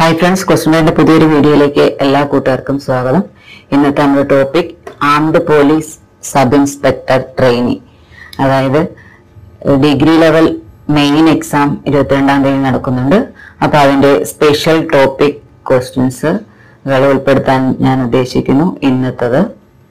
hi friends ക്വസ്റ്റ്യൻ്റെ പുതിയൊരു വീഡിയോയിലേക്ക് എല്ലാ കൂട്ടുകാർക്കും സ്വാഗതം ഇന്നത്തെ നമ്മുടെ topic armed police sub inspector trainee അതായത് ഡിഗ്രി ലെവൽ മെയിൻ എക്സാം ഇരുപത്തിരണ്ടാം തീയതി നടക്കുന്നുണ്ട് അപ്പൊ അതിന്റെ സ്പെഷ്യൽ ടോപ്പിക് ക്വസ്റ്റ്യൻസ് ഉൾപ്പെടുത്താൻ ഞാൻ ഉദ്ദേശിക്കുന്നു ഇന്നത്തത്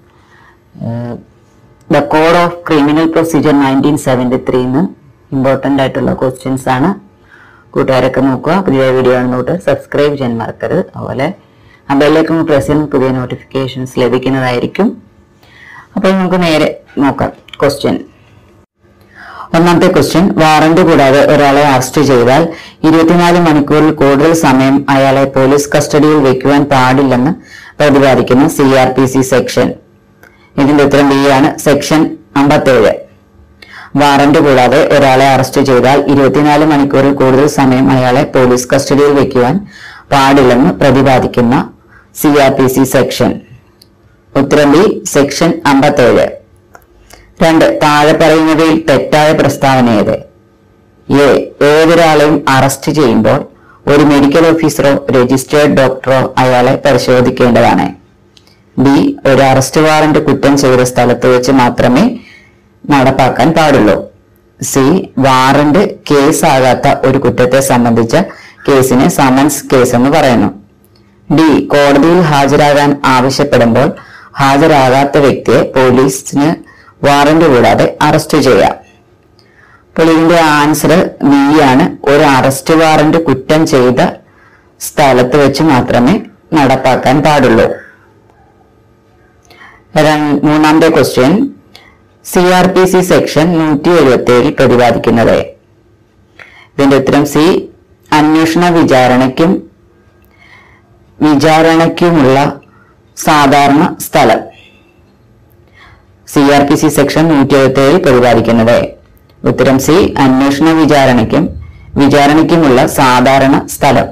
the code of criminal procedure nineteen seventy ത്രീന്ന് ഇമ്പോർട്ടൻ്റ് ആയിട്ടുള്ള ക്വസ്റ്റ്യൻസ് ആണ് കൂട്ടുകാരൊക്കെ നോക്കുക പുതിയ വീഡിയോ നോട്ട് സബ്സ്ക്രൈബ് ചെയ്യാൻ മറക്കരുത് അതുപോലെ ആ ബെല്ലൈക്കൺ പ്രസ് ചെയ്യുന്ന പുതിയ നോട്ടിഫിക്കേഷൻസ് ലഭിക്കുന്നതായിരിക്കും അപ്പോൾ നമുക്ക് നേരെ നോക്കാം ക്വസ്റ്റ്യൻ ഒന്നാമത്തെ ക്വസ്റ്റ്യൻ വാറന്റ് കൂടാതെ ഒരാളെ അറസ്റ്റ് ചെയ്താൽ ഇരുപത്തിനാല് മണിക്കൂറിൽ കൂടുതൽ സമയം അയാളെ പോലീസ് കസ്റ്റഡിയിൽ വെക്കുവാൻ പാടില്ലെന്ന് പ്രതിപാദിക്കുന്ന C R P C section ഇതിന്റെ ഉത്തരം ബി ആണ് സെക്ഷൻ അമ്പത്തേഴ് വാറന്റ് കൂടാതെ ഒരാളെ അറസ്റ്റ് ചെയ്താൽ ഇരുപത്തിനാല് മണിക്കൂറിൽ കൂടുതൽ സമയം അയാളെ പോലീസ് കസ്റ്റഡിയിൽ വെക്കുവാൻ പാടില്ലെന്ന് പ്രതിപാദിക്കുന്ന C R P C section ഉത്തരം ബി സെക്ഷൻ അമ്പത്തേഴ് രണ്ട് താഴെ പറയുന്നവയിൽ തെറ്റായ പ്രസ്താവന ഏത് എ ഏതൊരാളെയും അറസ്റ്റ് ചെയ്യുമ്പോൾ ഒരു മെഡിക്കൽ ഓഫീസറോ രജിസ്റ്റേർഡ് ഡോക്ടറോ അയാളെ പരിശോധിക്കേണ്ടതാണ് ബി ഒരു അറസ്റ്റ് വാറന്റ് കുറ്റം ചെയ്ത സ്ഥലത്ത് വെച്ച് മാത്രമേ നടപ്പാക്കാൻ പാടുള്ളൂ സി വാറന്റ് കേസ് ആകാത്ത ഒരു കുറ്റത്തെ സംബന്ധിച്ച കേസിനെ സമൻസ് കേസ് എന്ന് പറയുന്നു ഡി കോടതിയിൽ ഹാജരാകാൻ ആവശ്യപ്പെടുമ്പോൾ ഹാജരാകാത്ത വ്യക്തിയെ പോലീസിന് വാറന്റ് കൂടാതെ അറസ്റ്റ് ചെയ്യാം അപ്പോൾ ഇതിന്റെ ആൻസർ ബി ആണ് ഒരു അറസ്റ്റ് വാറന്റ് കുറ്റം ചെയ്ത സ്ഥലത്ത് വെച്ച് മാത്രമേ നടപ്പാക്കാൻ പാടുള്ളൂ ര- മൂന്നാമത്തെ question C R P C section നൂറ്റി എഴുപത്തി ഏഴിൽ പ്രതിപാദിക്കുന്നത് ഇതിന്റെ ഉത്തരം സി അന്വേഷണ വിചാരണയ്ക്കും വിചാരണയ്ക്കുമുള്ള സാധാരണ സ്ഥലം C R P C section നൂറ്റി എഴുപത്തി ഏഴിൽ പ്രതിപാദിക്കുന്നത് ഉത്തരം സി അന്വേഷണ വിചാരണയ്ക്കും വിചാരണയ്ക്കുമുള്ള സാധാരണ സ്ഥലം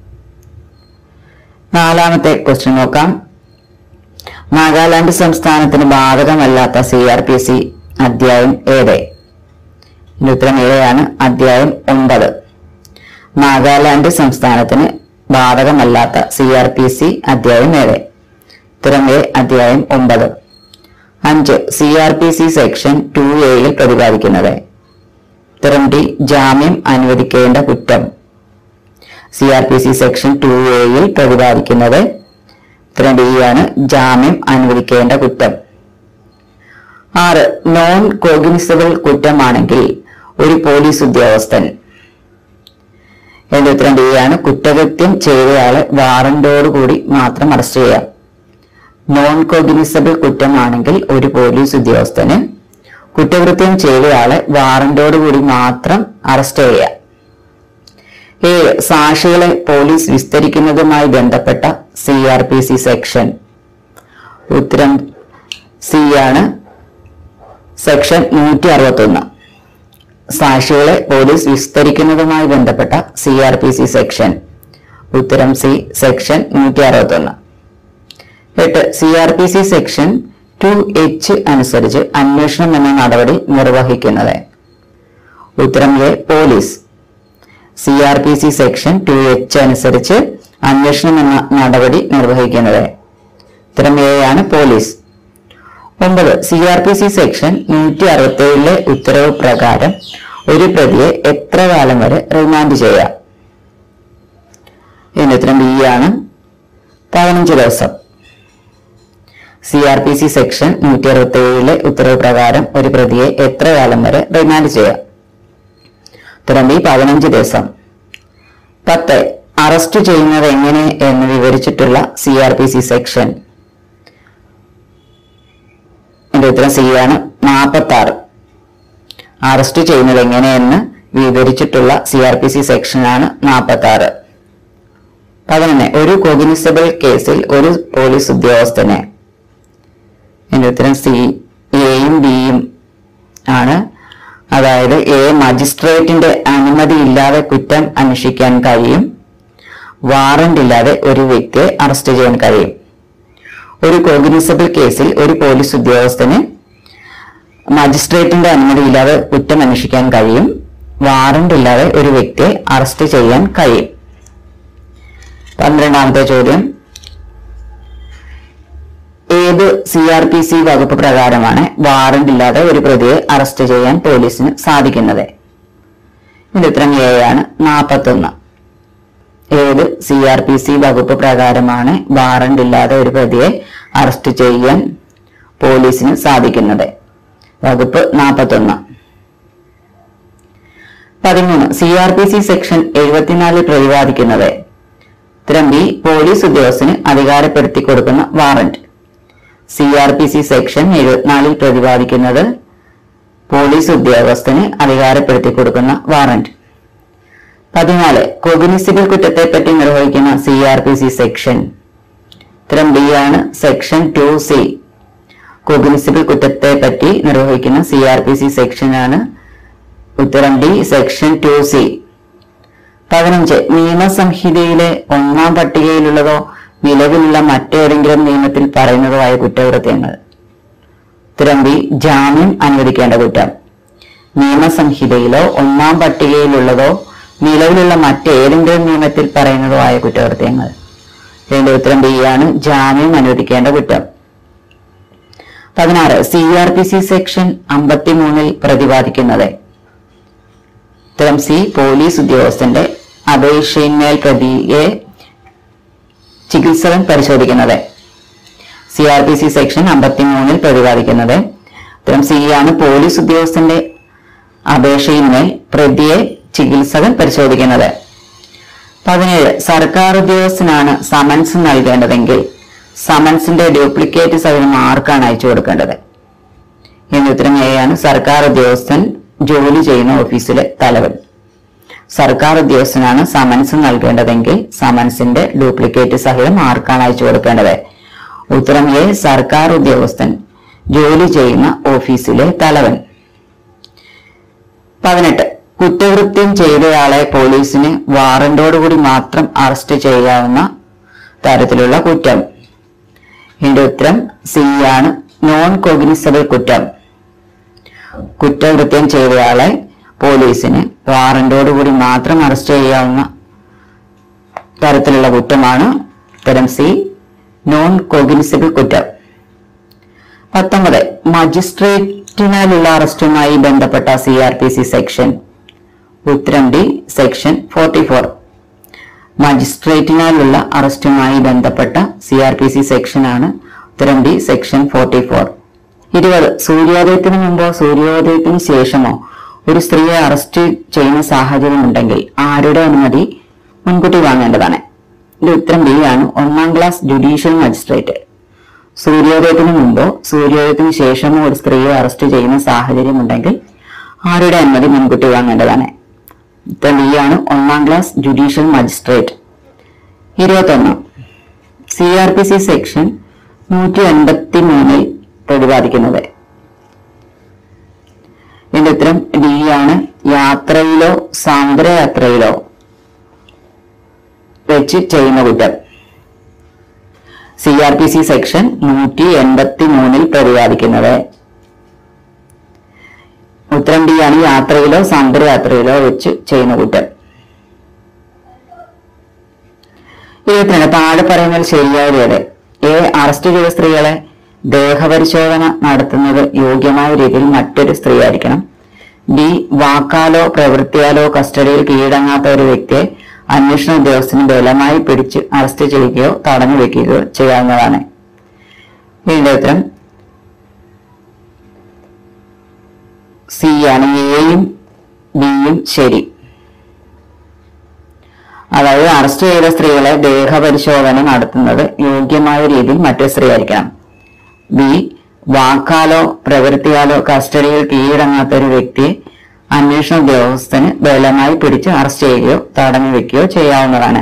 നാലാമത്തെ ക്വസ്റ്റ്യൻ നോക്കാം നാഗാലാൻഡ് സംസ്ഥാനത്തിന് ബാധകമല്ലാത്ത സി ആർ പി സി അധ്യായം ഏത് ഇതിന്റെ ഉത്തരം ഏഴാണ് അധ്യായം ഒമ്പത് നാഗാലാൻഡ് സംസ്ഥാനത്തിന് ബാധകമല്ലാത്ത സി ആർ പി സി അധ്യായം ഏഴ് ഉത്തരം എ അധ്യായം ഒമ്പത് അഞ്ച് C R P C section two എയിൽ പ്രതിപാദിക്കുന്നത് ഉത്തരം ഡി ജാമ്യം അനുവദിക്കേണ്ട കുറ്റം C R P C section two എയിൽ പ്രതിപാദിക്കുന്നത് ഉത്തരം ഡി ആണ് ജാമ്യം അനുവദിക്കേണ്ട കുറ്റം ആറ് നോൺ കോഗ്നിസബിൾ കുറ്റമാണെങ്കിൽ ഒരു പോലീസ് ഉദ്യോഗസ്ഥൻ എന്റെ ഉത്തരം ഡി ആണ് കുറ്റകൃത്യം ചെയ്തയാളെ വാറന്റോടുകൂടി മാത്രം അറസ്റ്റ് ചെയ്യാം നോൺ കോഗ്നിസബിൾ കുറ്റമാണെങ്കിൽ ഒരു പോലീസ് ഉദ്യോഗസ്ഥന് കുറ്റകൃത്യം ചെയ്തയാളെ വാറന്റോടുകൂടി മാത്രം അറസ്റ്റ് ചെയ്യാം ഏഴ് സാക്ഷികളെ പോലീസ് വിസ്തരിക്കുന്നതുമായി ബന്ധപ്പെട്ട C R P C section ഉത്തരം സി ആണ് സെക്ഷൻ നൂറ്റി അറുപത്തി ഒന്ന് സാക്ഷികളെ പോലീസ് വിസ്തരിക്കുന്നതുമായി ബന്ധപ്പെട്ട C R P C section ഉത്തരം സി സെക്ഷൻ നൂറ്റി അറുപത്തി ഒന്ന് എട്ട് C R P C section two H അനുസരിച്ച് അന്വേഷണം എന്ന നടപടി നിർവഹിക്കുന്നത് ഉത്തരം A police C R P C section two H അനുസരിച്ച് അന്വേഷണം എന്ന നടപടി നിർവഹിക്കുന്നത് ഉത്തരം എ ആണ് പോലീസ് ഒമ്പത് C R P C section നൂറ്റി അറുപത്തി ഏഴിലെ ഉത്തരവ് പ്രകാരം ഒരു പ്രതിയെ എത്ര കാലം വരെ റിമാൻഡ് ചെയ്യാം ഇതിന്റെ ഉത്തരം ബി ആണ് പതിനഞ്ച് ദിവസം C R P C section നൂറ്റി അറുപത്തി ഏഴിലെ ഉത്തരവ് പ്രകാരം ഒരു പ്രതിയെ എത്ര കാലം വരെ റിമാൻഡ് ചെയ്യാം ഉത്തരം ബി പതിനഞ്ച് ദിവസം പത്ത് അറസ്റ്റ് ചെയ്യുന്നത് എങ്ങനെ എന്ന് വിവരിച്ചിട്ടുള്ള C R P C section എന്റെ ഉത്തരം സി ആണ് നാൽപ്പത്തി ആറ് അറസ്റ്റ് ചെയ്യുന്നത് എങ്ങനെയെന്ന് വിവരിച്ചിട്ടുള്ള സി ആർ പി സി സെക്ഷനാണ് നാൽപ്പത്തി ആറ് പതിനൊന്ന് ഒരു കോഗ്നിസബിൾ കേസിൽ ഒരു പോലീസ് ഉദ്യോഗസ്ഥനെ എന്റെ ഉത്തരം സി എയും ബിയും ആണ് അതായത് എ മജിസ്ട്രേറ്റിന്റെ അനുമതി ഇല്ലാതെ കുറ്റം അന്വേഷിക്കാൻ കഴിയും വാറന്റ് ഇല്ലാതെ ഒരു വ്യക്തിയെ അറസ്റ്റ് ചെയ്യാൻ കഴിയും ഒരു കോഗ്നിസബിൾ കേസിൽ ഒരു പോലീസ് ഉദ്യോഗസ്ഥന് മജിസ്ട്രേറ്റിന്റെ അനുമതി ഇല്ലാതെ കുറ്റം അന്വേഷിക്കാൻ കഴിയും വാറന്റ് ഇല്ലാതെ ഒരു വ്യക്തിയെ അറസ്റ്റ് ചെയ്യാൻ കഴിയും പന്ത്രണ്ടാമത്തെ ചോദ്യം ഏത് സി ആർ പി സി വകുപ്പ് പ്രകാരമാണ് വാറന്റ് ഇല്ലാതെ ഒരു പ്രതിയെ അറസ്റ്റ് ചെയ്യാൻ പോലീസിന് സാധിക്കുന്നത് ഇതിന്റെ ഉത്തരം എ ആണ് നാൽപ്പത്തൊന്ന് ഏത് സി ആർ പി സി വകുപ്പ് പ്രകാരമാണ് വാറന്റ് ഇല്ലാതെ ഒരു പ്രതിയെ അറസ്റ്റ് ചെയ്യാൻ പോലീസിന് സാധിക്കുന്നത് വകുപ്പ് നാൽപ്പത്തൊന്ന് പതിമൂന്ന് C R P C section എഴുപത്തിനാലിൽ പ്രതിപാദിക്കുന്നത് ഉത്തരം ബി പോലീസ് ഉദ്യോഗസ്ഥന് അധികാരപ്പെടുത്തി കൊടുക്കുന്ന warrant C R P C section എഴുപത്തിനാലിൽ പ്രതിപാദിക്കുന്നത് പോലീസ് ഉദ്യോഗസ്ഥന് അധികാരപ്പെടുത്തി കൊടുക്കുന്ന വാറന്റ് പതിനാല് കൊഗ്നിസിബിൾ കുറ്റത്തെപ്പറ്റി നിർവഹിക്കുന്ന C R P C section ഉത്തരം ബി ആണ് സെക്ഷൻ ടു സി കൊഗ്നിസിബിൾ കുറ്റത്തെ പറ്റി നിർവഹിക്കുന്ന സി ആർ പി സി സെക്ഷനാണ് ഉത്തരം ഡി സെക്ഷൻ ടു സി പതിനഞ്ച് നിയമസംഹിതയിലെ ഒന്നാം പട്ടികയിലുള്ളതോ നിലവിലുള്ള മറ്റേതെങ്കിലും നിയമത്തിൽ പറയുന്നതോ ആയ കുറ്റകൃത്യങ്ങൾ ഉത്തരം ബി ജാമ്യം അനുവദിക്കേണ്ട കുറ്റം നിയമസംഹിതയിലോ ഒന്നാം പട്ടികയിലുള്ളതോ നിലവിലുള്ള മറ്റേതെങ്കിലും നിയമത്തിൽ പറയുന്നതോ ആയ കുറ്റകൃത്യങ്ങൾ ഇതിന്റെ ഉത്തരം ബി ആണ് ജാമ്യം അനുവദിക്കേണ്ട കുറ്റം പതിനാറ് C R P C section അമ്പത്തിമൂന്നിൽ പ്രതിപാദിക്കുന്നത് ഉത്തരം സി പോലീസ് ഉദ്യോഗസ്ഥന്റെ അപേക്ഷയിന്മേൽ പ്രതിയെ ചികിത്സകൻ പരിശോധിക്കുന്നത് C R P C section അമ്പത്തിമൂന്നിൽ പ്രതിപാദിക്കുന്നത് ഉത്തരം സി ആണ് പോലീസ് ഉദ്യോഗസ്ഥന്റെ അപേക്ഷയിന്മേൽ പ്രതിയെ ചികിത്സകൻ പരിശോധിക്കുന്നത് പതിനേഴ് സർക്കാർ ഉദ്യോഗസ്ഥനാണ് സമൻസ് നൽകേണ്ടതെങ്കിൽ സമൻസിന്റെ ഡ്യൂപ്ലിക്കേറ്റ് സഹിതം ആർക്കാണ് അയച്ചു കൊടുക്കേണ്ടത് എന്ന ഉത്തരം എ ആണ് സർക്കാർ ഉദ്യോഗസ്ഥൻ ജോലി ചെയ്യുന്ന ഓഫീസിലെ തലവൻ സർക്കാർ ഉദ്യോഗസ്ഥനാണ് സമൻസ് നൽകേണ്ടതെങ്കിൽ സമൻസിന്റെ ഡ്യൂപ്ലിക്കേറ്റ് സഹിതം ആർക്കാണ് അയച്ചു കൊടുക്കേണ്ടത് ഉത്തരം എ സർക്കാർ ഉദ്യോഗസ്ഥൻ ജോലി ചെയ്യുന്ന ഓഫീസിലെ തലവൻ പതിനെട്ട് കുറ്റകൃത്യം ചെയ്തയാളെ പോലീസിന് വാറന്റോടുകൂടി മാത്രം അറസ്റ്റ് ചെയ്യാവുന്ന തരത്തിലുള്ള കുറ്റം ഇതിന്റെ ഉത്തരം സി ആണ് നോൺ കോഗ്നിസബിൾ കുറ്റം കുറ്റകൃത്യം ചെയ്തയാളെ പോലീസിന് വാറന്റോടുകൂടി മാത്രം അറസ്റ്റ് ചെയ്യാവുന്ന തരത്തിലുള്ള കുറ്റമാണ് ഉത്തരം സി നോൺ കോഗ്നിസിബിൾ കുറ്റം പത്തൊമ്പത് മജിസ്ട്രേറ്റിനാലുള്ള അറസ്റ്റുമായി ബന്ധപ്പെട്ട C R P C section ഉത്തരം ഡി സെക്ഷൻ ഫോർട്ടി ഫോർ മജിസ്ട്രേറ്റിനാലുള്ള അറസ്റ്റുമായി ബന്ധപ്പെട്ട സി ആർ പി സി സെക്ഷനാണ് ഉത്തരം ഡി സെക്ഷൻ ഫോർട്ടി ഫോർ ഇരുപത് സൂര്യോദയത്തിന് മുമ്പോ സൂര്യോദയത്തിന് ശേഷമോ ഒരു സ്ത്രീയെ അറസ്റ്റ് ചെയ്യുന്ന സാഹചര്യം ഉണ്ടെങ്കിൽ ആരുടെ അനുമതി മുൻകൂട്ടി വാങ്ങേണ്ടതാണ് ഇത് ഉത്തരം ബി ആണ് ഒന്നാം ക്ലാസ് ജുഡീഷ്യൽ മജിസ്ട്രേറ്റ് സൂര്യോദയത്തിന് മുമ്പോ സൂര്യോദയത്തിന് ശേഷമോ ഒരു സ്ത്രീയെ അറസ്റ്റ് ചെയ്യുന്ന സാഹചര്യം ഉണ്ടെങ്കിൽ ആരുടെ അനുമതി മുൻകൂട്ടി വാങ്ങേണ്ടതാണ് ഉത്തരം ബി ആണ് ഒന്നാം ക്ലാസ് ജുഡീഷ്യൽ മജിസ്ട്രേറ്റ് ഇരുപത്തൊന്ന് C R P C section നൂറ്റി അൻപത്തി മൂന്നിൽ പ്രതിപാദിക്കുന്നത് ഇതിന്റെ ഉത്തരം ഡി ആണ് യാത്രയിലോ സാന്ദ്രയാത്രയിലോ വെച്ച് ചെയ്യുന്ന കുറ്റം C R P C section നൂറ്റി എൺപത്തി മൂന്നിൽ പ്രതിപാദിക്കുന്നത് ഉത്തരം ഡി ആണ് യാത്രയിലോ സാന്ദ്രയാത്രയിലോ വെച്ച് ചെയ്യുന്ന കുറ്റം ഇരുപത്തിരണ്ട് താഴെ പറയുന്നതിൽ ശരിയായത് എ അറസ്റ്റ് ചെയ്ത സ്ത്രീകളെ ദേഹപരിശോധന നടത്തുന്നത് യോഗ്യമായ രീതിയിൽ മറ്റൊരു സ്ത്രീ ആയിരിക്കണം ബി വാക്കാലോ പ്രവൃത്തിയാലോ കസ്റ്റഡിയിൽ കീഴടങ്ങാത്ത ഒരു വ്യക്തിയെ അന്വേഷണ ഉദ്യോഗസ്ഥന് ബലമായി പിടിച്ച് അറസ്റ്റ് ചെയ്യുകയോ തടഞ്ഞു വെക്കുകയോ ചെയ്യാവുന്നതാണ് ഇതിന്റെ ഉത്തരം സി ആണ് എയും ബിയും ശരി അതായത് അറസ്റ്റ് ചെയ്ത സ്ത്രീകളെ ദേഹപരിശോധന നടത്തുന്നത് യോഗ്യമായ രീതിയിൽ മറ്റൊരു സ്ത്രീ ആയിരിക്കണം ബി വാക്കാലോ പ്രവൃത്തിയാലോ കസ്റ്റഡിയിൽ കീഴടങ്ങാത്ത ഒരു വ്യക്തിയെ അന്വേഷണ ഉദ്യോഗസ്ഥന് ബലമായി പിടിച്ച് അറസ്റ്റ് ചെയ്യുകയോ തടഞ്ഞു വെക്കുകയോ ചെയ്യാവുന്നതാണ്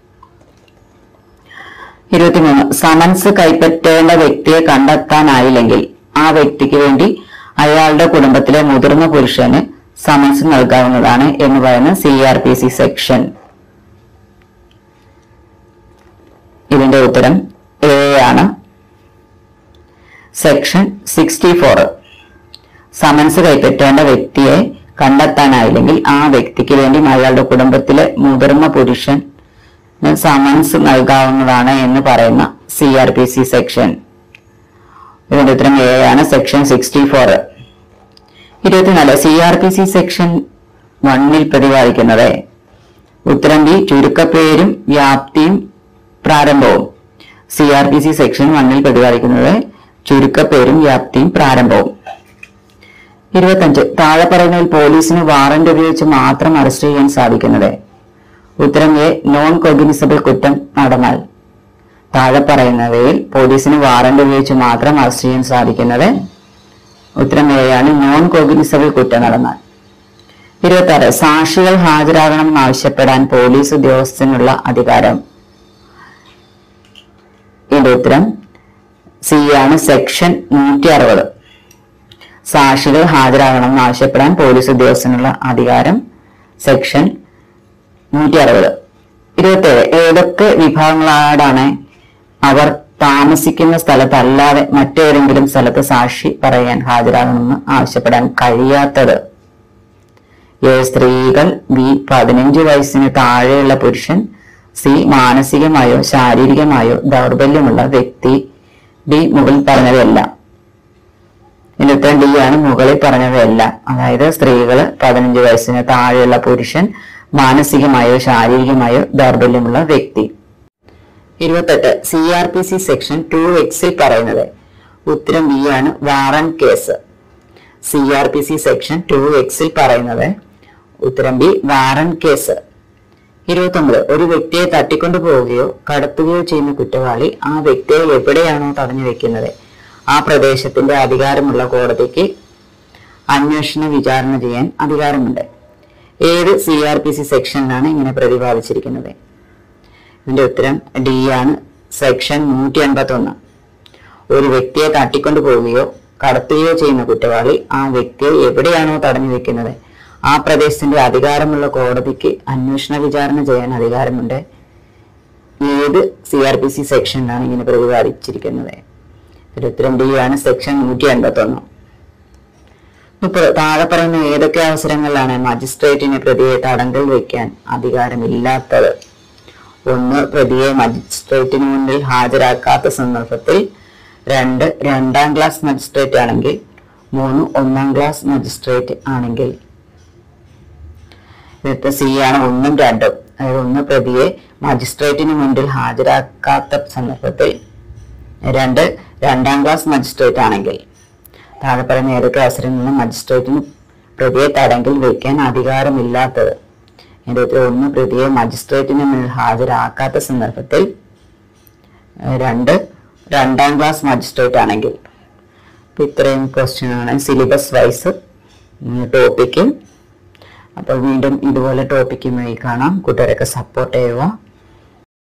ഇരുപത്തിമൂന്ന് സമൻസ് കൈപ്പറ്റേണ്ട വ്യക്തിയെ കണ്ടെത്താനായില്ലെങ്കിൽ ആ വ്യക്തിക്ക് വേണ്ടി അയാളുടെ കുടുംബത്തിലെ മുതിർന്ന പുരുഷന് സമൻസ് നൽകാവുന്നതാണ് എന്ന് പറയുന്ന C R P C section ഇതിന്റെ ഉത്തരം എ ആണ് സെക്ഷൻ സിക്സ്റ്റി ഫോർ സമൻസ് കൈപ്പറ്റേണ്ട വ്യക്തിയെ കണ്ടെത്താനായില്ലെങ്കിൽ ആ വ്യക്തിക്ക് വേണ്ടി അയാളുടെ കുടുംബത്തിലെ മുതിർന്ന പുരുഷൻ സമൻസ് നൽകാവുന്നതാണ് എന്ന് പറയുന്ന C R P C section ഇതിന്റെ ഉത്തരം എ ആണ് സെക്ഷൻ സിക്സ്റ്റി ഫോർ ഇരുപത്തിനാല് C R P C section വണ്ണിൽ പ്രതിപാദിക്കുന്നത് ഉത്തരം ബി ചുരുക്കപ്പേരും വ്യാപ്തിയും പ്രാരംഭവും C R P C section വണ്ണിൽ പ്രതിപാദിക്കുന്നത് ചുരുക്കപ്പേരും വ്യാപ്തിയും പ്രാരംഭവും ഇരുപത്തഞ്ച് താഴെ പറയുന്നതിൽ പോലീസിന് വാറന്റ് ഉപയോഗിച്ച് മാത്രം അറസ്റ്റ് ചെയ്യാൻ സാധിക്കുന്നത് ഉത്തരം എ നോൺ കോഗ്നിസബിൾ കുറ്റം നടന്നാൽ താഴെ പറയുന്നവയിൽ പോലീസിന് വാറന്റ് ഉപയോഗിച്ച് മാത്രം അറസ്റ്റ് ചെയ്യാൻ സാധിക്കുന്നത് ഉത്തരം എ ആണ് നോൺ കോഗ്നിസബിൾ കുറ്റം നടന്നാൽ ഇരുപത്തി ആറ് സാക്ഷികൾ ഹാജരാകണം ആവശ്യപ്പെടാൻ പോലീസ് ഉദ്യോഗസ്ഥനുള്ള അധികാരം ഇതിന്റെ ഉത്തരം സി ആണ് സെക്ഷൻ നൂറ്റി അറുപത് സാക്ഷികൾ ഹാജരാകണം ആവശ്യപ്പെടാൻ പോലീസ് ഉദ്യോഗസ്ഥനുള്ള അധികാരം സെക്ഷൻ നൂറ്റി അറുപത് ഇരുപത്തേഴ് ഏതൊക്കെ വിഭാഗങ്ങളാടാണ് അവർ താമസിക്കുന്ന സ്ഥലത്തല്ലാതെ മറ്റേതെങ്കിലും സ്ഥലത്ത് സാക്ഷി പറയാൻ ഹാജരാകണമെന്ന് ആവശ്യപ്പെടാൻ കഴിയാത്തത് എ സ്ത്രീകൾ ബി പതിനഞ്ച് വയസ്സിന് താഴെയുള്ള പുരുഷൻ സി മാനസികമായോ ശാരീരികമായോ ദൗർബല്യമുള്ള വ്യക്തി ഡി മുകളിൽ പറഞ്ഞവയെല്ലാം ഇതിന്റെ ഉത്തരം ഡി ആണ് മുകളിൽ പറഞ്ഞവയെല്ലാം അതായത് സ്ത്രീകള് പതിനഞ്ച് വയസ്സിന് താഴെയുള്ള പുരുഷൻ മാനസികമായോ ശാരീരികമായോ ദൗർബല്യമുള്ള വ്യക്തി ഇരുപത്തെട്ട് C R P C section two എക്സിൽ പറയുന്നത് ഉത്തരം ബി ആണ് warrant case C R P C section two എക്സിൽ പറയുന്നത് ഉത്തരം ബി വാറന്റ് കേസ് ഇരുപത്തൊമ്പത് ഒരു വ്യക്തിയെ തട്ടിക്കൊണ്ടു പോവുകയോ കടത്തുകയോ ചെയ്യുന്ന കുറ്റവാളി ആ വ്യക്തിയെ എവിടെയാണോ തടഞ്ഞു വെക്കുന്നത് ആ പ്രദേശത്തിന്റെ അധികാരമുള്ള കോടതിക്ക് അന്വേഷണ വിചാരണ ചെയ്യാൻ അധികാരമുണ്ട് ഏത് സി ആർ പി സി സെക്ഷനിലാണ് ഇങ്ങനെ പ്രതിപാദിച്ചിരിക്കുന്നത് ഇതിന്റെ ഉത്തരം ഡി ആണ് സെക്ഷൻ നൂറ്റി അൻപത്തി ഒന്ന് ഒരു വ്യക്തിയെ തട്ടിക്കൊണ്ടു പോവുകയോ കടത്തുകയോ ചെയ്യുന്ന കുറ്റവാളി ആ വ്യക്തിയെ എവിടെയാണോ തടഞ്ഞു വെക്കുന്നത് ആ പ്രദേശത്തിന്റെ അധികാരമുള്ള കോടതിക്ക് അന്വേഷണ വിചാരണ ചെയ്യാൻ അധികാരമുണ്ട് ഏത് സി ആർ പി സി സെക്ഷനിലാണ് ഇങ്ങനെ പ്രതിപാദിച്ചിരിക്കുന്നത് ഇതിന്റെ ഉത്തരം ഡി ആണ് സെക്ഷൻ നൂറ്റി അൻപത്തി ഒന്ന് മുപ്പത് താഴെ പറയുന്ന ഏതൊക്കെ അവസരങ്ങളിലാണ് മജിസ്ട്രേറ്റിന് പ്രതിയെ തടങ്കൽ വയ്ക്കാൻ അധികാരമില്ലാത്തത് ഒന്ന് പ്രതിയെ മജിസ്ട്രേറ്റിന് മുന്നിൽ ഹാജരാക്കാത്ത സന്ദർഭത്തിൽ രണ്ട് രണ്ടാം ക്ലാസ് മജിസ്ട്രേറ്റ് ആണെങ്കിൽ മൂന്ന് ഒന്നാം ക്ലാസ് മജിസ്ട്രേറ്റ് ആണെങ്കിൽ ഇതിലത്തെ സി ആണ് ഒന്നും രണ്ടും അതായത് ഒന്ന് പ്രതിയെ മജിസ്ട്രേറ്റിന് മുന്നിൽ ഹാജരാക്കാത്ത സന്ദർഭത്തിൽ രണ്ട് രണ്ടാം ക്ലാസ് മജിസ്ട്രേറ്റ് ആണെങ്കിൽ താഴെ പറയുന്ന ഏതൊക്കെ അവസരങ്ങളിലും മജിസ്ട്രേറ്റിന് പ്രതിയെ തടങ്കിൽ വയ്ക്കാൻ അധികാരമില്ലാത്തത് ഇതിന്റെ ഉത്തരം ഒന്ന് പ്രതിയെ മജിസ്ട്രേറ്റിന് മുന്നിൽ ഹാജരാക്കാത്ത സന്ദർഭത്തിൽ ഏഹ് രണ്ട് രണ്ടാം ക്ലാസ് മജിസ്ട്രേറ്റ് ആണെങ്കിൽ അപ്പൊ ഇത്രയും ക്വസ്റ്റ്യൻ ആണ് സിലബസ് വൈസ് ടോപ്പിക്ക് അപ്പോൾ വീണ്ടും ഇതുപോലെ ടോപ്പിക്കുമായി കാണാം കൂട്ടുകാരൊക്കെ സപ്പോർട്ട് ചെയ്യുക